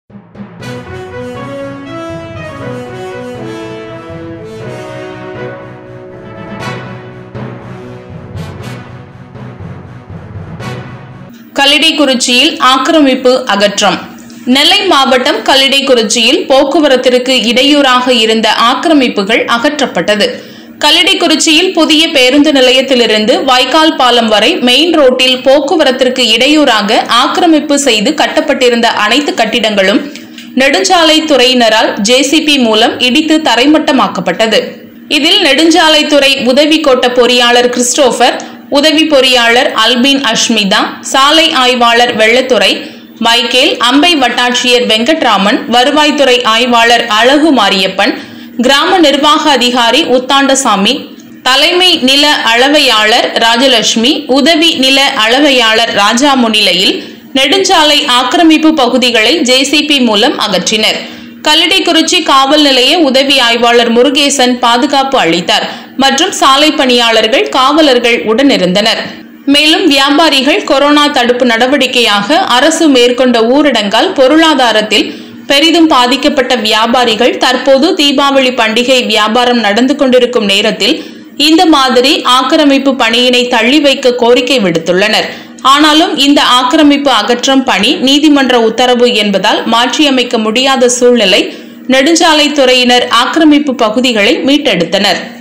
கல்லிடைக்குறிச்சியில் ஆக்கிரமிப்பு அகற்றம் நெல்லை மாவட்டம் கல்லிடைக்குறிச்சியில் போக்குவரத்திற்கு இடையூறாக இருந்த ஆக்கிரமிப்புகள் அகற்றப்பட்டது கல்லிடைக்குறிச்சியில் புதிய பேருந்து நிலையத்திலிருந்து வாய்க்கால் பாலம் வரை மெயின் ரோட்டில் போக்குவரத்திற்கு இடையூறாக ஆக்கிரமிப்பு செய்து கட்டப்பட்டிருந்த அனைத்து கட்டிடங்களும் நெடுஞ்சாலை துறையினரால் ஜேசிபி மூலம் இடித்து தரைமட்டமாக்கப்பட்டது இதில் நெடுஞ்சாலைத்துறை உதவி கோட்ட பொறியாளர் கிறிஸ்டோபர் உதவி பொறியாளர் அல்பின் அஷ்மிதா சாலை ஆய்வாளர் வெள்ளத்துறை மைக்கேல் அம்பை வட்டாட்சியர் வெங்கட்ராமன் வருவாய்த்துறை ஆய்வாளர் அழகு மாரியப்பன் கிராம நிர்வாக அதிகாரி உத்தாண்டசாமி தலைமை நில அளவையாளர் ராஜலட்சுமி உதவி நில அளவையாளர் ராஜா முன்னிலையில் நெடுஞ்சாலை ஆக்கிரமிப்பு பகுதிகளை ஜேசிபி மூலம் அகற்றினர் கல்லிடைக்குறிச்சி காவல் நிலைய உதவி ஆய்வாளர் முருகேசன் பாதுகாப்பு அளித்தார் மற்றும் சாலை பணியாளர்கள் காவலர்கள் உடனிருந்தனர் மேலும் வியாபாரிகள் கொரோனா தடுப்பு நடவடிக்கையாக அரசு மேற்கொண்ட ஊரடங்கால் பொருளாதாரத்தில் பெரிதும் பாதிக்கப்பட்ட வியாபாரிகள் தற்போது தீபாவளி பண்டிகை வியாபாரம் நடந்து கொண்டிருக்கும் நேரத்தில் இந்த மாதிரி ஆக்கிரமிப்பு பணியினை தள்ளி வைக்க கோரிக்கை விடுத்துள்ளனர் ஆனாலும் இந்த ஆக்கிரமிப்பு அகற்றம் பணி நீதிமன்ற உத்தரவு என்பதால் மாற்றியமைக்க முடியாத சூழ்நிலை நெடுஞ்சாலைத்துறையினர் ஆக்கிரமிப்பு பகுதிகளை மீட்டெடுத்தனர்